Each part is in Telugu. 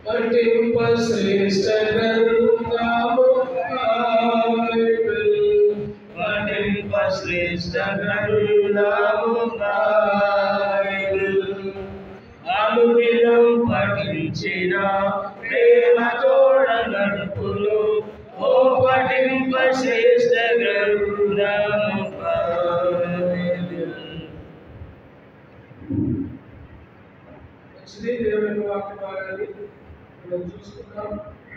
పఠింప శ్రేష్ట గ్రంథము బైబిల్. పఠింప శ్రేష్ట గ్రంథము బైబిల్. అనుదినం పఠించిన ప్రేమ తోడ నడుపులు ఓ పఠింప శ్రేష్ట గ్రంథము బైబిల్. మంచిది దేవుని వాక్య భాగాన్ని మనం చూసుకున్నాం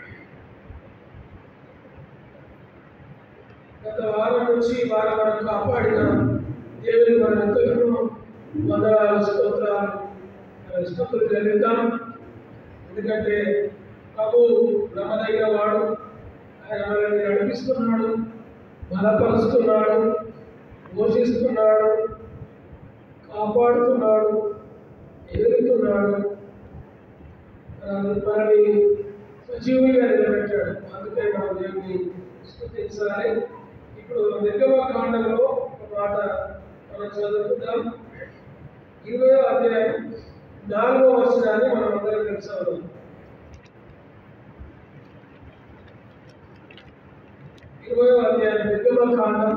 గత వారం నుంచి ఈ వారం వరకు కాపాడిన దేవుని మన ఎంతగానో వందనాలు స్తోత్రాలు మన స్తోత్రం చెల్లిద్దాం ఎందుకంటే ప్రభు నమ్మదగిన వాడు ఆయన మనల్ని నడిపిస్తున్నాడు బలపరుస్తున్నాడు పోషిస్తున్నాడు కాపాడుతున్నాడు ఎదుగుతున్నాడు మనల్ని సజీవులుగా నిలబెట్టాడు అందుకే మనం దేవుని స్థుతించాలి ఇప్పుడు నిర్గమ కాండంలో ఒక మాట మనం చదువుకుందాం ఇరవై అధ్యాయం నాలుగో వచనాన్ని మనం అందరం తెలుసుకోవాలి ఇరవై అధ్యాయం నిర్గమ కాండం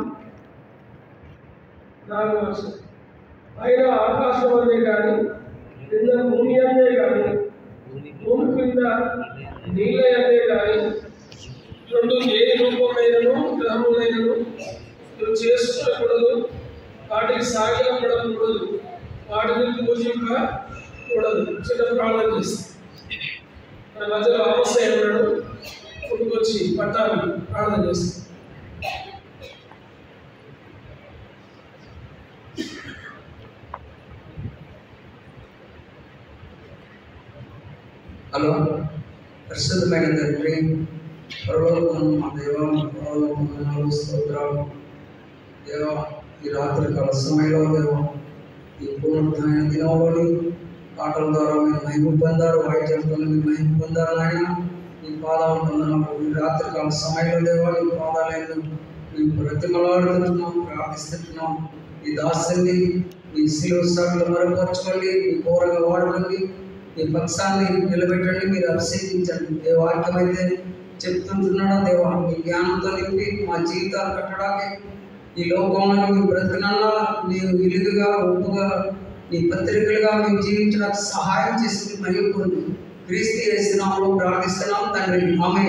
నాలుగో వచనం పైన ఆకాశం అనే కానీ క్రింద భూమి అనే కానీ భూమి క్రింద నీళ్ళ అనే కానీ రెండు ఏ రూపమైనను గ్రహములైనను నువ్వు చేసుకునకూడదు వాటికి సాగిలపడకూడదు వాటిని పూజింపకూడదు చిన్న ప్రాణం చేస్తాం మన మధ్యలో ఆమస్య ఉన్నాడు కొడుకొచ్చి పట్టాలి ప్రార్థన చేస్తాం హలో పరిశుద్ధమైన తండ్రి పరలోకం మా దేవం పరలోకం స్తోత్రాలు దేవ ఈ రాత్రి కాల సమయంలో దేవ ఈ పూర్ణమైన దినంలోని పాటల ద్వారా మీరు మహిమ పొందారు వాయిద్యంతో మీరు మహిమ పొందారు ఆయన ఈ పాదాలు పొందనప్పుడు ఈ రాత్రి కాల సమయంలో దేవ ఈ పాదాలను మేము ప్రతిమలాడుతున్నాం ప్రార్థిస్తున్నాం ఈ దాసుని మీ శిలువ సాగులు మరపరచుకోండి మీ ఘోరంగా వాడుకోండి మీ పక్షాన్ని నిలబెట్టండి మీరు అభిషేకించండి ఏ వాక్యం అయితే చెప్తుంటున్నాడో దేవా మీ జ్ఞానంతో నింపి మా జీవితాలు కట్టడానికి ఈ లోకంలో మీ బ్రతికనన్నా నేను విలుగుగా ఉప్పుగా నీ పత్రికలుగా మేము జీవించడానికి సహాయం చేసి మరియు పొంది క్రీస్తు చేస్తున్నాము ప్రార్థిస్తున్నాం తండ్రి ఆమె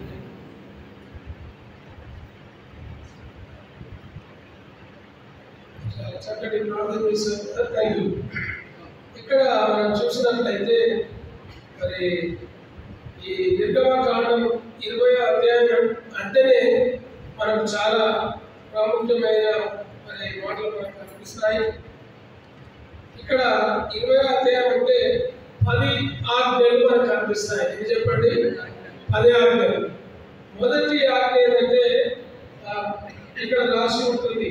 చాలా చక్కటి ప్రార్థన చేశారు థ్యాంక్ యూ ఇక్కడ మనం చూసినట్లయితే మరి ఈ నిర్గమ కాండం ఇరవై అధ్యాయం అంటేనే మనకు చాలా ప్రాముఖ్యమైన మరి మాటలు మనకు కనిపిస్తాయి ఇక్కడ ఇరవై అధ్యాయం అంటే పది ఆజ్ఞలు మనకు కనిపిస్తాయి ఇది చెప్పండి పది ఆజ్ఞలు మొదటి ఆజ్ఞ ఏంటంటే ఆ, ఇక్కడ రాసి ఉంటుంది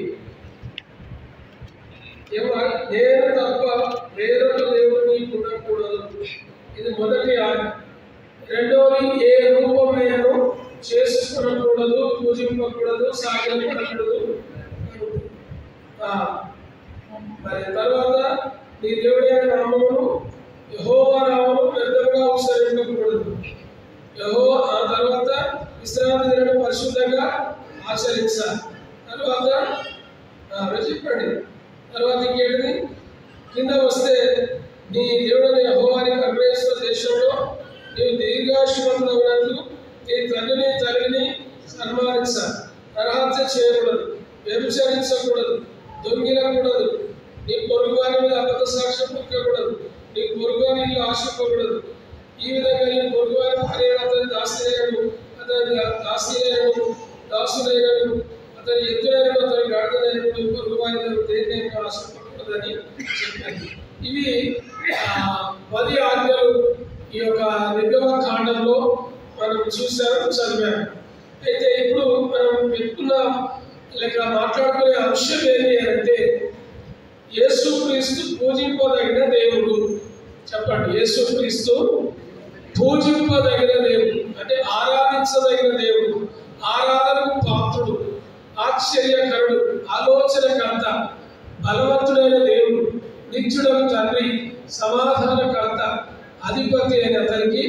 ఏమో నేను తప్ప వేరొక దేవుడిని ఉండకూడదు ఇది మొదటి ఆజ్ఞ రెండవది ఏ రూపమైనను చేసుకునకూడదు పూజింపకూడదు సాగింపకూడదు ఆ, మరి తర్వాత నీ దేవుడైన నామమును యెహోవా నామము పెద్దగా ఉచ్చరింపకూడదు యహో ఆ తర్వాత విశ్రాంతి దినం పరిశుద్ధంగా ఆచరించాలి తర్వాత ఆ, మీరు చెప్పండి తర్వాత ఇంకేంటిది కింద వస్తే నీ దేవుడైన యహోవాని కర్మేశ్వర దేశంలో నీవు దీర్ఘాశుభంలో నీ తండ్రిని తల్లిని సన్మానించాలి నరహత్య చేయకూడదు వ్యభిచరించకూడదు దొంగిలకూడదు నీ పొరుగువారి మీద అబద్ధ సాక్ష్యం పుట్టకూడదు నీ పొరుగువారి ఇల్లు ఆశింపకూడదు ఈ విధంగా నీ పొరుగువారి భార్య అతని దాసినైనను అతని దాసినైనను దాసునైనను అతని ఎత్తునైనను అతని గాడిదనైనను నీ పొరుగువారి దేనినైనా ఆశింపకూడదని చెప్పాను ఇవి ఆ, పది ఆజ్ఞలు ఈ యొక్క నిర్గమ కాండంలో మనం చూసాం చదివాం అయితే ఇప్పుడు మనం పెట్టుకున్న లేక మాట్లాడుకునే అంశం ఏంటి అంటే యేసుక్రీస్తు పూజింపదగిన దేవుడు చెప్పండి యేసుక్రీస్తు పూజింపదగిన దేవుడు అంటే ఆరాధించదగిన దేవుడు ఆరాధనకు పాత్రుడు ఆశ్చర్యకరుడు ఆలోచనకర్త బలవంతుడైన దేవుడు నిత్యుడకు తండ్రి సమాధానకర్త అధిపతి అయిన అతనికి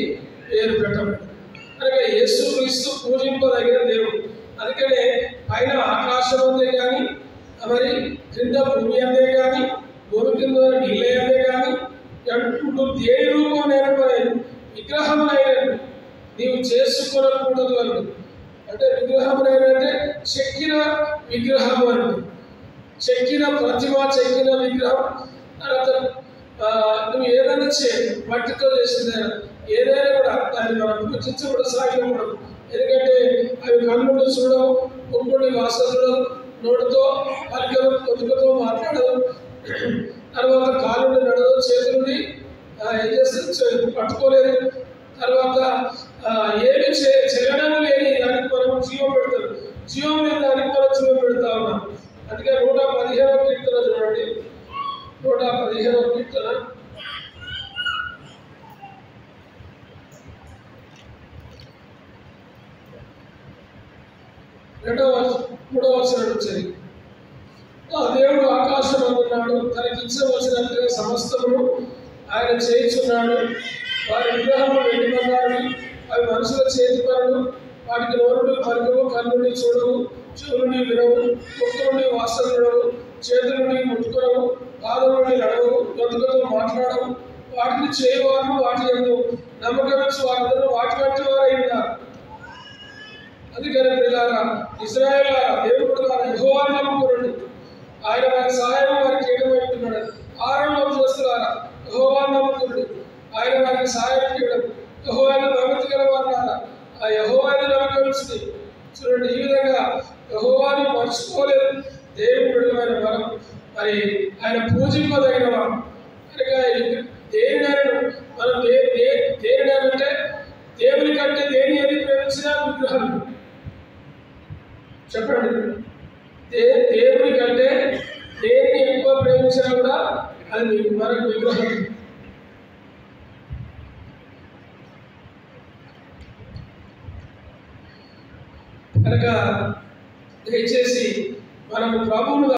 పేరు పెట్టబడింది కనుక యేసు క్రీస్తు పూజింపదగిన దేవుడు అందుకనే పైన ఆకాశం అందే కానీ మరి క్రింద భూమి అందే కానీ భూమి కింద నీళ్ళ అందే కానీ అంటూ దేని రూపం నేను విగ్రహం నీవు చేసుకొనకూడదు అని అంటే విగ్రహం అంటే చెక్కిన విగ్రహం అంటే చెక్కిన ప్రతిమ చెక్కిన విగ్రహం తర్వాత ఆ, నువ్వు ఏదైనా చే మట్టితో చేసిందైనా ఏదైనా కూడా దాన్ని మనం పూజించకుండా సాగినప్పుడు ఎందుకంటే అవి కన్నుడు చూడవు ముక్కుడి వాసన చూడదు నోటితో పలికలు పొదుపుతో మాట్లాడదు తర్వాత కాలుని నడదు చేతులని ఆ, ఏం చేస్తుంది చే- పట్టుకోలేదు తర్వాత ఆ, ఏమి చే చలనం లేని దానికి మనం జీవం పెడతాం జీవం లేని దానికి మనం జీవం పెడతా ఉన్నాం అందుకే నూట పదిహేనవ కీర్తన చూడండి నూట పదిహేనవ కీర్తన రెండవ మూడవ వచనం నుంచి ఆ దేవుడు ఆకాశం అందున్నాడు తనకి ఇచ్చవలసినట్లుగా సమస్తము ఆయన చేయించున్నాడు వారి విగ్రహము వెండి బంగారు అవి మనుషుల చేతి పనులు వాటికి నోరుడు పలుకవు కన్నుని చూడవు చెవులని వినవు ముక్కు నుండి వాసన వినవు చేతుల నుండి ముట్టుకొనవు పాదం నుండి నడవవు గొంతుకతో మాట్లాడవు వాటిని చేయవారు వాటి ఎందు నమ్మకమించి వారందరూ వాటి వంటి వారై ఉన్నారు అందుకని పిల్లారా ఇజ్రాయేల్ దేవుడు గారు యెహోవాను నమ్ముకున్నాడు ఆయన వారి సహాయం వారికి చేయడం ఆరంభం చేస్తున్నారా యెహోవాను నమ్ముకున్నాడు ఆయన వారికి సహాయం చేయడం యెహోవాను భగవతి గల వారు ఆ యెహోవాను నమ్మకమిస్తుంది చూడండి ఈ విధంగా యెహోవాను మర్చిపోలేదు దేవుడు విడుదలైన వరం మరి ఆయన పూజింపదగిన వారు కనుక దేనినైనా మనం దే దే దేనినంటే దేవుని కంటే దేని ఏది ప్రేమించినా విగ్రహం చెప్పండి దే దేవుని కంటే దేన్ని ఎక్కువ ప్రేమించినా కూడా అది మనకు విగ్రహం కనుక దయచేసి మనం ప్రభువును